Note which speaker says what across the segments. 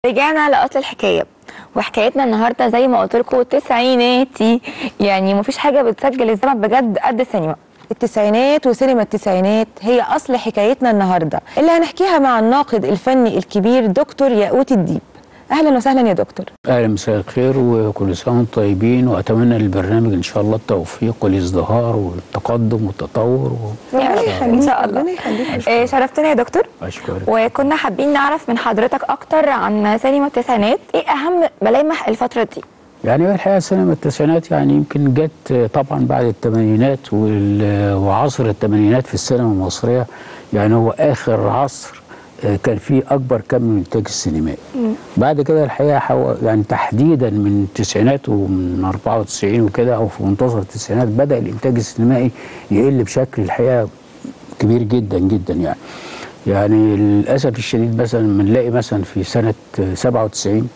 Speaker 1: رجعنا لاصل الحكايه وحكايتنا النهارده زي ما قلت لكم تسعيناتي يعني مفيش حاجه بتسجل الزمن بجد قد السينما
Speaker 2: التسعينات وسينما التسعينات هي أصل حكايتنا النهاردة اللي هنحكيها مع الناقد الفني الكبير دكتور ياقوت الديب أهلا وسهلا يا دكتور
Speaker 3: اهلا مساء الخير وكل سنه وانتم طيبين واتمنى للبرنامج ان شاء الله التوفيق والازدهار والتقدم والتطور و...
Speaker 1: يعني ان شاء الله
Speaker 2: ربنا يخليك
Speaker 1: إيه، شرفتنا يا دكتور
Speaker 3: اشكرك
Speaker 1: وكنا حابين نعرف من حضرتك اكتر عن سينما التسعينات ايه اهم ملامح الفتره دي
Speaker 3: يعني هي الحقيقه سينما التسعينات يعني يمكن جت طبعا بعد الثمانينات وال- وعصر الثمانينات في السينما المصريه يعني هو اخر عصر آه، كان فيه اكبر كم من الانتاج السينمائي بعد كده الحقيقه حو... يعني تحديدا من التسعينات ومن 94 وكده او في منتصف التسعينات بدا الانتاج السينمائي يقل بشكل الحقيقه كبير جدا جدا يعني يعني للاسف الشديد مثلا بنلاقي مثلا في سنه 97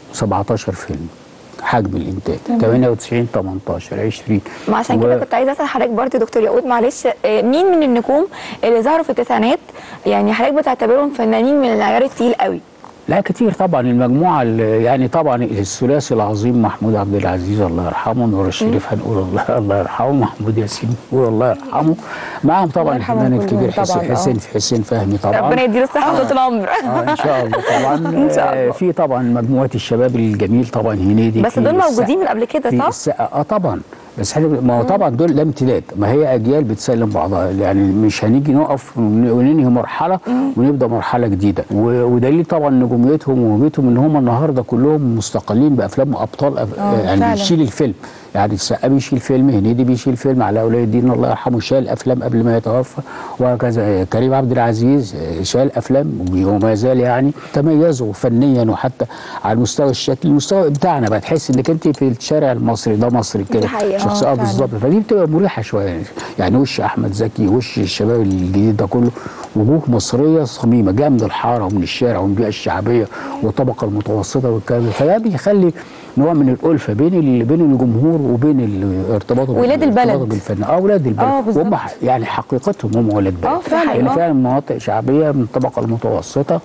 Speaker 3: 17 فيلم حجم الانتاج 98 18 20
Speaker 1: ما عشان
Speaker 3: و-
Speaker 1: كده كنت عايزه اسال حضرتك برضه يا دكتور ياقوت معلش إيه، مين من النجوم اللي ظهروا في التسعينات يعني حضرتك بتعتبرهم فنانين من العيار التقيل قوي
Speaker 3: لا كتير طبعا المجموعه اللي- يعني طبعا الثلاثي العظيم محمود عبد العزيز الله يرحمه نور الشريف هنقول الله الله يرحمه محمود ياسين نقول الله يرحمه معاهم طبعا
Speaker 2: يرحمهم
Speaker 3: الفنان
Speaker 2: كلهم
Speaker 3: الكبير
Speaker 2: طبعاً،
Speaker 3: حسين
Speaker 2: آه.
Speaker 3: حسين حسين فهمي طبعا
Speaker 1: ربنا يديله الصحه وطول العمر
Speaker 3: اه ان شاء الله طبعا
Speaker 1: إن شاء الله.
Speaker 3: آه، في طبعا مجموعه الشباب الجميل طبعا هنيدي
Speaker 1: بس
Speaker 3: في
Speaker 1: دول
Speaker 3: السقا-
Speaker 1: موجودين من قبل كده
Speaker 3: في
Speaker 1: صح؟
Speaker 3: السقا اه طبعا بس احنا ما هو طبعا دول لا امتداد ما هي اجيال بتسلم بعضها يعني مش هنيجي نقف ون- وننهي مرحله ونبدا مرحله جديده و- ودليل طبعا نجوميتهم وهويتهم ان هم النهارده كلهم مستقلين بافلام ابطال أف...
Speaker 2: آه،
Speaker 3: يعني
Speaker 2: فعلا.
Speaker 3: بيشيل الفيلم يعني السقا بيشيل فيلم هنيدي بيشيل فيلم علاء ولي الدين الله يرحمه شال افلام قبل ما يتوفى وهكذا كريم عبد العزيز شال افلام وما زال يعني تميزوا فنيا وحتى على المستوى الشكلي المستوى بتاعنا بقى تحس انك انت في الشارع المصري ده مصري كده
Speaker 1: حقيقة.
Speaker 3: شخص
Speaker 2: آه،
Speaker 3: اه
Speaker 2: فعلا.
Speaker 3: بالظبط فدي بتبقى مريحه شويه يعني. يعني وش احمد زكي وش الشباب الجديد ده كله وجوه مصريه صميمه جايه من الحاره ومن الشارع ومن البيئه الشعبيه والطبقه المتوسطه والكلام ده فده بيخلي نوع من الالفه بين ال- بين الجمهور وبين الارتباط
Speaker 2: ولاد البلد.
Speaker 3: بالفن اه ولاد البلد
Speaker 2: آه، بالظبط.
Speaker 3: وهم ح- يعني حقيقتهم هم ولاد بلد
Speaker 2: آه، فعلا،
Speaker 3: يعني
Speaker 2: آه.
Speaker 3: فعلا مناطق شعبيه من الطبقه المتوسطه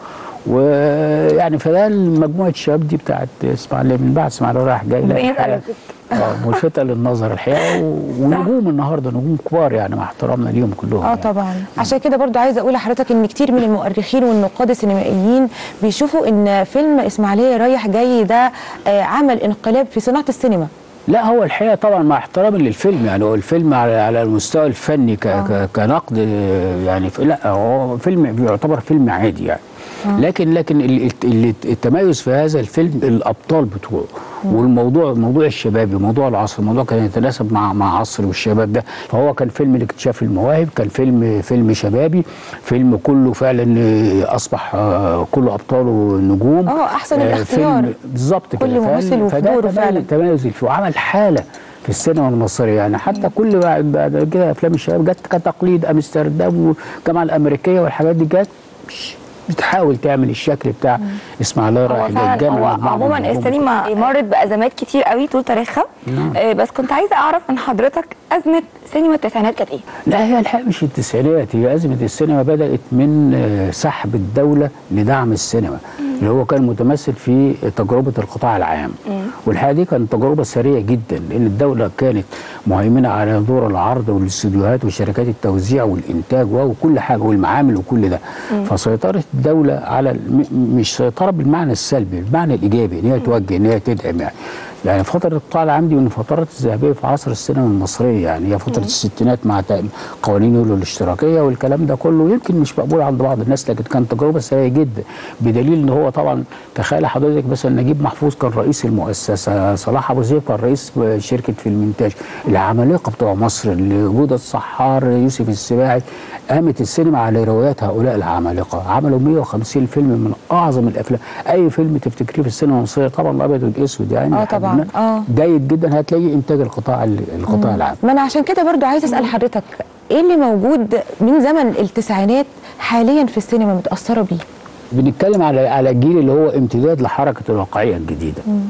Speaker 3: ويعني فده مجموعه الشباب دي بتاعت اسماعيليه من بعد اسماعيليه رايح جاي لا
Speaker 1: ربنا
Speaker 3: الحقيقة-
Speaker 1: يسألك.
Speaker 3: اه ملفته للنظر الحقيقه و- ونجوم النهارده نجوم كبار يعني مع احترامنا ليهم كلهم
Speaker 2: اه
Speaker 3: يعني.
Speaker 2: طبعا عشان كده برضو عايزه اقول لحضرتك ان كتير من المؤرخين والنقاد السينمائيين بيشوفوا ان فيلم اسماعيليه رايح جاي ده آه، عمل انقلاب في صناعه السينما
Speaker 3: لا هو الحقيقه طبعا مع احترامي للفيلم يعني هو الفيلم على على المستوى الفني ك ك كنقد آه، يعني ف- لا هو فيلم يعتبر فيلم عادي يعني لكن لكن ال- ال- التميز في هذا الفيلم الابطال بتوعه والموضوع الموضوع الشبابي موضوع العصر الموضوع كان يتناسب مع مع عصر والشباب ده فهو كان فيلم لاكتشاف المواهب كان فيلم فيلم شبابي فيلم كله فعلا آه، اصبح آه، كله ابطاله نجوم
Speaker 2: آه، أحسن
Speaker 3: آه،
Speaker 2: الاختيار.
Speaker 3: فيلم بالظبط
Speaker 2: كل
Speaker 3: كده فقال-
Speaker 2: ممثل وفي
Speaker 3: فده
Speaker 2: دوره
Speaker 3: تميز-
Speaker 2: فعلا.
Speaker 3: تميز فيه وعمل حاله في السينما المصريه يعني حتى كل بعد بعد كده افلام الشباب جت كتقليد امستردام والجامعه الامريكيه والحاجات دي جت مش بتحاول تعمل الشكل بتاع اسماعيليه
Speaker 1: هو
Speaker 3: رايح جاي
Speaker 1: فعلا
Speaker 3: الجامعة
Speaker 1: هو
Speaker 3: مجموعة من
Speaker 1: عموما
Speaker 3: النجوم.
Speaker 1: السينما مرت بازمات كتير قوي طول تاريخها
Speaker 3: نعم.
Speaker 1: آه، بس كنت عايزه اعرف من حضرتك ازمه سينما التسعينات كانت ايه؟
Speaker 3: لا هي الحقيقه مش التسعينات هي ازمه السينما بدات من آه، سحب الدوله لدعم السينما اللي هو كان متمثل في تجربه القطاع العام والحقيقه دي كانت تجربه سريعه جدا لان الدوله كانت مهيمنه على دور العرض والاستديوهات وشركات التوزيع والانتاج وكل حاجه والمعامل وكل ده فسيطره الدوله على الم- مش سيطره بالمعنى السلبي بالمعنى الايجابي ان هي توجه ان هي تدعم يعني يعني فترة القطاع العام دي من الفترات الذهبية في عصر السينما المصرية يعني هي فترة الستينات مع تق- قوانين يوليو الاشتراكية والكلام ده كله يمكن مش مقبول عند بعض الناس لكن كانت تجربة سريعة جدا بدليل ان هو طبعا تخيل حضرتك مثلا نجيب محفوظ كان رئيس المؤسسة صلاح ابو زيد كان رئيس شركة فيلم انتاج العمالقة بتوع مصر اللي جودة الصحار يوسف السباعي قامت السينما على روايات هؤلاء العمالقة عملوا 150 فيلم من اعظم الافلام اي فيلم تفتكريه في السينما المصرية طبعا الابيض والاسود يعني
Speaker 2: آه طبعاً، آه.
Speaker 3: جيد جدا هتلاقي انتاج القطاع القطاع العام
Speaker 2: ما انا عشان كده برضو عايزه اسال حضرتك ايه اللي موجود من زمن التسعينات حاليا في السينما متاثره بيه
Speaker 3: بنتكلم على على الجيل اللي هو امتداد لحركه الواقعيه الجديده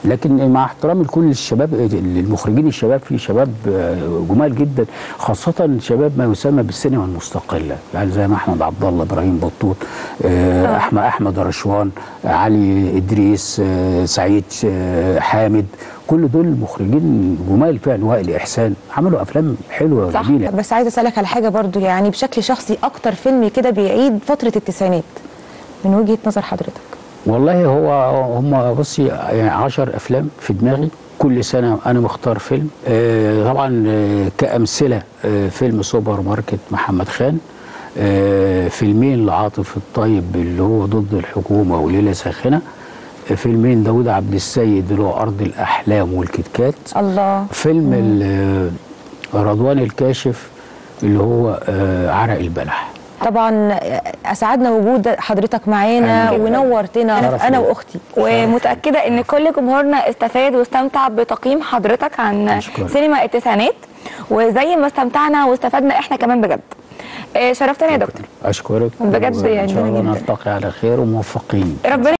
Speaker 3: لكن مع احترامي لكل الشباب المخرجين الشباب في شباب آه، جمال جدا خاصة شباب ما يسمى بالسينما المستقلة يعني زي ما أحمد عبد الله إبراهيم بطوط آه، أحمد أحمد رشوان آه، علي إدريس آه، سعيد آه، حامد كل دول مخرجين جمال فعلا وائل إحسان عملوا أفلام حلوة
Speaker 1: صح.
Speaker 3: وجميلة
Speaker 2: بس عايزه اسالك على حاجه برضو يعني بشكل شخصي اكتر فيلم كده بيعيد فتره التسعينات من وجهه نظر حضرتك
Speaker 3: والله هو هم بصي يعني 10 افلام في دماغي كل سنه انا مختار فيلم آه طبعا آه كامثله آه فيلم سوبر ماركت محمد خان آه فيلمين لعاطف الطيب اللي هو ضد الحكومه وليله ساخنه آه فيلمين داود عبد السيد اللي هو ارض الاحلام والكتكات
Speaker 2: الله
Speaker 3: فيلم ال- آه، رضوان الكاشف اللي هو آه عرق البلح
Speaker 2: طبعا اسعدنا وجود حضرتك معانا
Speaker 3: أهلاً.
Speaker 2: ونورتنا
Speaker 3: شرف
Speaker 2: انا
Speaker 3: ليا.
Speaker 2: واختي
Speaker 1: ومتاكده ان كل جمهورنا استفاد واستمتع بتقييم حضرتك عن
Speaker 3: أشكرك.
Speaker 1: سينما التسعينات وزي ما استمتعنا واستفدنا احنا كمان بجد آه، شرفتنا يا دكتور
Speaker 3: اشكرك
Speaker 1: بجد
Speaker 3: ان
Speaker 1: يعني
Speaker 3: شاء الله
Speaker 1: جداً.
Speaker 3: نلتقي على خير وموفقين
Speaker 1: ربنا